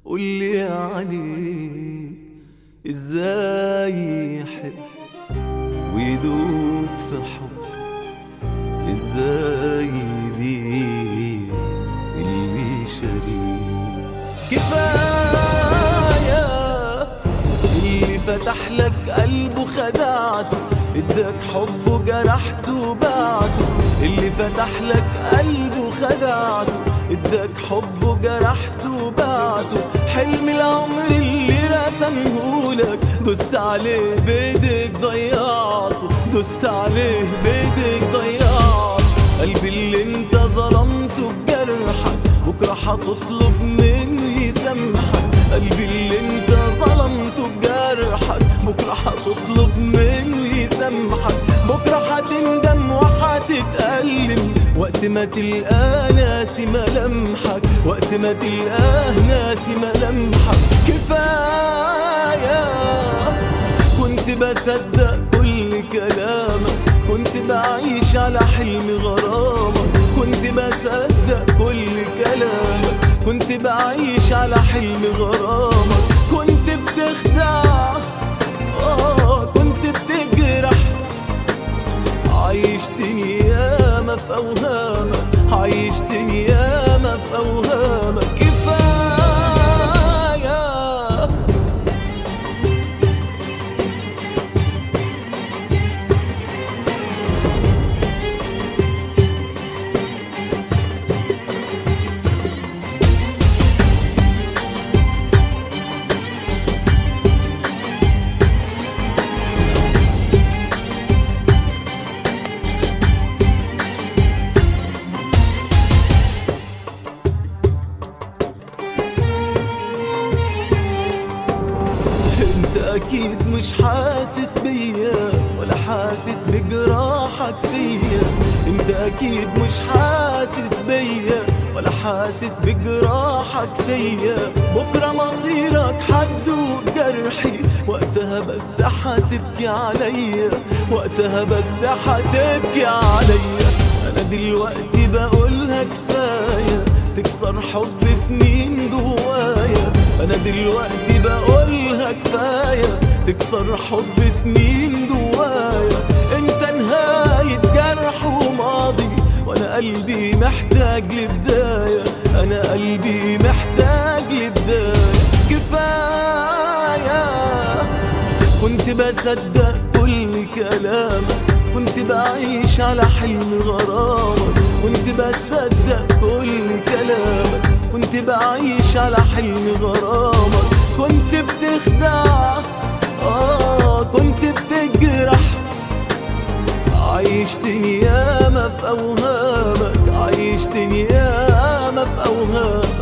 قولي عليك ازاي يحب ويدوب في حب ازاي يبيع اللي شريك كفاية اللي فتح لك قلبه خدعته اداك حبه جرحته وبعته اللي فتح لك قلبه خدعته اداك حبه جرحته وبعته حلم العمر اللي رسمهولك دوست عليه بايدك ضيعته دوست عليه بايدك ضيعته قلبي اللي انت ظلمته بجرحك بكره هتطلب منه يسامحك قلبي اللي انت ظلمته بجرحك بكره هتطلب منه يسامحك بكره هتندم وهتتألم وقت ما تلقى ناسي ملامحك وقت ما تلقاه ناسي ملامحك كفايه كنت بصدق كل كلامك كنت بعيش على حلم غرامك كنت بصدق كل كلامك كنت بعيش على حلم غرامك كنت بتخدع آه كنت بتجرح عيشتني ياما في أوهامك عيشتني ياما في أوهامك كفاية انت اكيد مش حاسس بيا ولا حاسس بجراحك فيا انت اكيد مش حاسس بيا ولا حاسس بجراحك فيا بكره مصيرك حدوق جرحي وقتها بس حتبكي عليا وقتها بس حتبكي عليا انا دلوقتي بقولها كفايه تكسر حب سنين جوايا انا دلوقتي بقولها كفايه تكسر حب سنين جوايا انت نهايه جرح وماضي وانا قلبي محتاج لبدايه انا قلبي محتاج لبدايه كفايه كنت بصدق كل كلامك كنت بعيش على حلم غرامك كنت بصدق كل كلامك كنت بعيش على حلم غرامك كنت بتخدع آه كنت بتجرح عيشتني ياما في أوهامك عيشتني ياما في أوهامك